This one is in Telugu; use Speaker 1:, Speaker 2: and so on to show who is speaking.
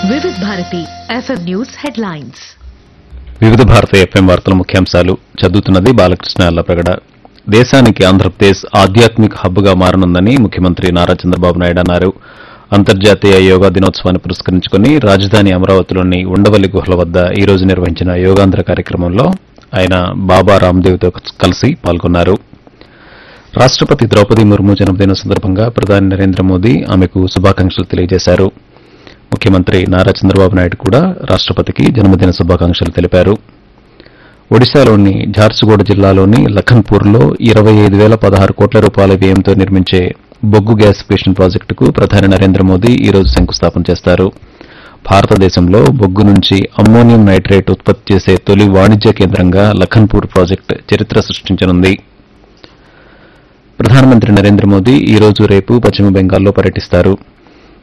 Speaker 1: వివిధ భారతి ఎఫ్ఎం న్యూస్ హెడ్లైన్స్
Speaker 2: వివిధ భారత ఎఫ్ఎం వార్తల ముఖ్యాంశాలు చదువుతున్నది బాలకృష్ణ అల్లప్రగడ దేశానికి ఆంధ్రప్రదేశ్ ఆధ్యాత్మిక హబ్గా మారనుందని ముఖ్యమంత్రి నారా చంద్రబాబు నాయుడు అన్నారు అంతర్జాతీయ యోగా దినోత్సవాన్ని పురస్కరించుకుని రాజధాని అమరావతిలోని ఉండవల్లి గుహల వద్ద ఈ రోజు నిర్వహించిన యోగాంధ్ర కార్యక్రమంలో ఆయన బాబా రామ్దేవ్తో కలిసి పాల్గొన్నారు రాష్టపతి ద్రౌపది ముర్ము జన్మదిన సందర్భంగా ప్రధాని నరేంద్ర మోదీ ఆమెకు శుభాకాంక్షలు తెలియజేశారు ముఖ్యమంత్రి నారా చంద్రబాబు నాయుడు కూడా రాష్టపతికి జన్మదిన శుభాకాంక్షలు తెలిపారు ఒడిశాలోని ఝార్సుగూడ జిల్లాలోని లఖన్పూర్లో ఇరవై ఐదు వేల పదహారు కోట్ల రూపాయల వ్యయంతో నిర్మించే బొగ్గు గ్యాసిఫికేషన్ ప్రాజెక్టుకు ప్రధాని నరేంద్ర మోదీ ఈ రోజు శంకుస్థాపన చేస్తారు భారతదేశంలో బొగ్గు నుంచి అమ్మోనియం నైట్రేట్ ఉత్పత్తి చేసే తొలి వాణిజ్య కేంద్రంగా లఖన్పూర్ ప్రాజెక్టు చరిత్ర సృష్టించనుంది ప్రధానమంత్రి నరేంద్ర మోదీ ఈ రోజు రేపు పశ్చిమ బెంగాల్లో పర్యటిస్తారు